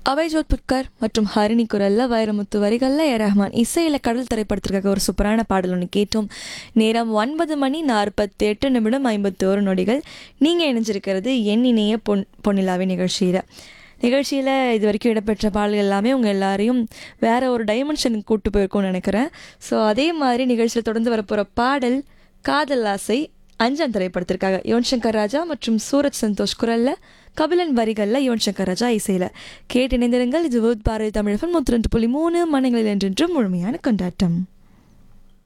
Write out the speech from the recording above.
அவைஜோத் புட்கர் மற்றும் ஹரிணி குரல்ல வைரமுத்து வரிகள்ல ஏ ரஹ்மான் இசையில கடல் திரைப்படத்திற்காக ஒரு சூப்பரான பாடல் ஒன்று கேட்டோம் நேரம் ஒன்பது மணி நாற்பத்தி எட்டு நிமிடம் ஐம்பத்தி ஒரு நொடிகள் நீங்கள் இணைஞ்சிருக்கிறது என் இணைய பொன் பொன்னிலாவி நிகழ்ச்சியில் நிகழ்ச்சியில் இது வரைக்கும் இடம்பெற்ற பாடல்கள் எல்லாமே உங்கள் எல்லாரையும் வேற ஒரு டைமென்ஷனுக்கு கூட்டு போயிருக்கும்னு நினைக்கிறேன் ஸோ அதே மாதிரி நிகழ்ச்சியில் தொடர்ந்து வரப்போகிற பாடல் காதல் ஆசை அஞ்சாம் திரைப்படத்திற்காக யுவன் சங்கர் ராஜா மற்றும் சூரஜ் சந்தோஷ் குரல்ல கபிலன் வரிகள்ல யுவன் சங்கர் ராஜா இசையில கேட்டு இணைந்திருங்கள் இது பாரதி தமிழ் நூற்றி ரெண்டு புள்ளி மூணு மனங்களில் என்றென்றும் முழுமையான கொண்டாட்டம்